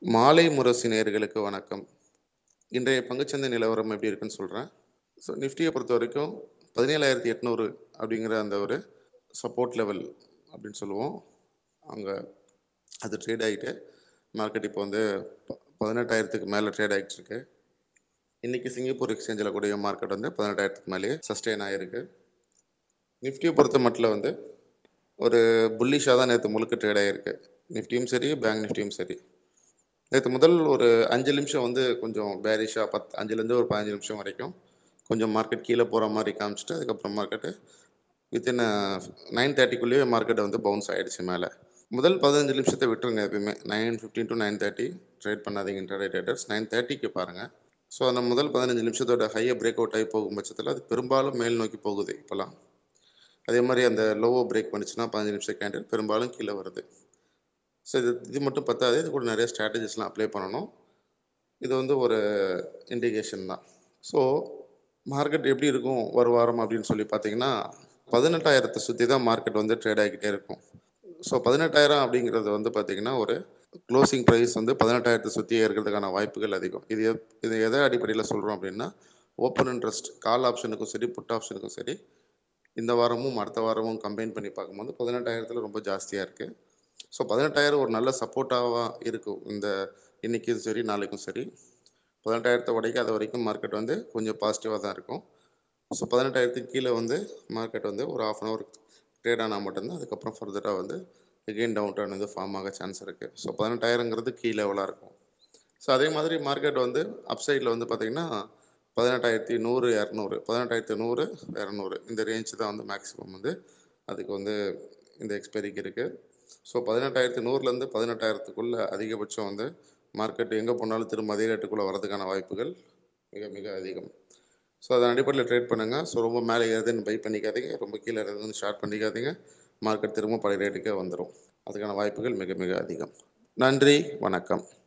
மாலை முரசு நேயர்களுக்கு வணக்கம் இன்றைய பங்குச்சந்தை நிலவரம் எப்படி இருக்குன்னு சொல்கிறேன் ஸோ நிஃப்டியை பொறுத்த வரைக்கும் பதினேழாயிரத்தி எட்நூறு அப்படிங்கிற அந்த ஒரு சப்போர்ட் லெவல் அப்படின்னு சொல்லுவோம் அங்கே அது ட்ரேட் ஆகிட்டு மார்க்கெட் இப்போ வந்து ப- பதினெட்டாயிரத்துக்கு மேலே ட்ரேட் ஆகிட்டு இருக்கு இன்றைக்கி சிங்கப்பூர் எக்ஸ்சேஞ்சில் கூடிய மார்க்கெட் வந்து பதினெட்டாயிரத்துக்கு மேலேயே சஸ்டெயின் ஆகிருக்கு நிஃப்டியை பொறுத்த மட்டும் வந்து ஒரு புல்லிஷாக தான் நேற்று முழுக்க ட்ரேட் ஆகிருக்கு நிஃப்டியும் சரி பேங்க் நிஃப்டியும் சரி நேற்று முதல் ஒரு அஞ்சு நிமிஷம் வந்து கொஞ்சம் பேரிஷாக பத் அஞ்சுலேருந்து ஒரு பதினஞ்சு நிமிஷம் வரைக்கும் கொஞ்சம் மார்க்கெட் கீழே போகிற மாதிரி காமிச்சிட்டு அதுக்கப்புறம் மார்க்கெட்டு வித்தின் நைன் தேர்ட்டிக்குள்ளேயே மார்க்கெட் வந்து பவுன்ஸ் ஆகிடுச்சு மேலே முதல் பதினஞ்சு நிமிஷத்தை விட்டுருங்க எப்பயுமே nine fifteen to nine thirty trade பண்ணாதீங்க இன்டர்டே ட்ரேடர்ஸ் நைன் தேர்ட்டிக்கு பாருங்கள் ஸோ அந்த முதல் பதினஞ்சு நிமிஷத்தோட ஹையை பிரேக் அவுட் ஆகி போகும் பட்சத்தில் அது பெரும்பாலும் மேல் நோக்கி போகுது இப்போலாம் அதே மாதிரி அந்த லோவோ பிரேக் பண்ணுச்சுன்னா பதினஞ்சு நிமிஷம் கேண்டில் பெரும்பாலும் கீழே வருது ஸோ இது இது மட்டும் பத்தாது இது கூட நிறைய ஸ்ட்ராட்டஜிஸ்லாம் அப்ளை பண்ணணும் இது வந்து ஒரு இண்டிகேஷன் தான் ஸோ மார்க்கெட் எப்படி இருக்கும் ஒரு வாரம் அப்படின்னு சொல்லி பார்த்தீங்கன்னா பதினெட்டாயிரத்தை சுற்றி தான் மார்க்கெட் வந்து ட்ரேட் ஆகிக்கிட்டே இருக்கும் ஸோ பதினெட்டாயிரம் அப்படிங்கிறது வந்து பார்த்தீங்கன்னா ஒரு க்ளோசிங் ப்ரைஸ் வந்து பதினெட்டாயிரத்தை சுற்றியே இருக்கிறதுக்கான வாய்ப்புகள் அதிகம் இது எப்- இது எதை அடிப்படையில் சொல்கிறோம் அப்படின்னா ஓப்பன் இன்ட்ரெஸ்ட் கால் ஆப்ஷனுக்கும் சரி புட் ஆப்ஷனுக்கும் சரி இந்த வாரமும் அடுத்த வாரமும் கம்பைன் பண்ணி பார்க்கும்போது பதினெட்டாயிரத்தில் ரொம்ப ஜாஸ்தியாக இருக்குது ஸோ பதினெட்டாயிரம் ஒரு நல்ல சப்போர்ட்டாக இருக்கும் இந்த இன்றைக்கும் சரி நாளைக்கும் சரி பதினெட்டாயிரத்தை உடைக்காத வரைக்கும் மார்க்கெட் வந்து கொஞ்சம் பாசிட்டிவாக தான் இருக்கும் ஸோ பதினெட்டாயிரத்துக்கு கீழே வந்து மார்க்கெட் வந்து ஒரு ஆஃப் அன் ஹவர் ட்ரேட் ஆனால் மட்டும்தான் அதுக்கப்புறம் ஃபர்தராக வந்து எகெயின் டவுன் டர்ன் வந்து ஃபார்ம் ஆக சான்ஸ் இருக்குது ஸோ பதினெட்டாயிரங்கிறது கீ லெவலாக இருக்கும் ஸோ அதே மாதிரி மார்க்கெட் வந்து அப்சைடில் வந்து பார்த்திங்கன்னா பதினெட்டாயிரத்தி நூறு இரநூறு பதினெட்டாயிரத்தி நூறு இரநூறு இந்த ரேஞ்ச் தான் வந்து மேக்ஸிமம் வந்து அதுக்கு வந்து இந்த எக்ஸ்பைரிக்கு இருக்குது ஸோ பதினெட்டாயிரத்தி நூறுலேருந்து பதினெட்டாயிரத்துக்குள்ளே அதிகபட்சம் வந்து மார்க்கெட் எங்கே போனாலும் திரும்ப அதே ரேட்டுக்குள்ளே வரதுக்கான வாய்ப்புகள் மிக மிக அதிகம் ஸோ அதன் அடிப்படையில் ட்ரேட் பண்ணுங்கள் ஸோ ரொம்ப மேலே ஏறுதுன்னு பை பண்ணிக்காதீங்க ரொம்ப கீழே ஏறுதுன்னு ஷார்ட் பண்ணிக்காதீங்க மார்க்கெட் திரும்ப பழைய ரேட்டுக்கே வந்துடும் அதுக்கான வாய்ப்புகள் மிக மிக அதிகம் நன்றி வணக்கம்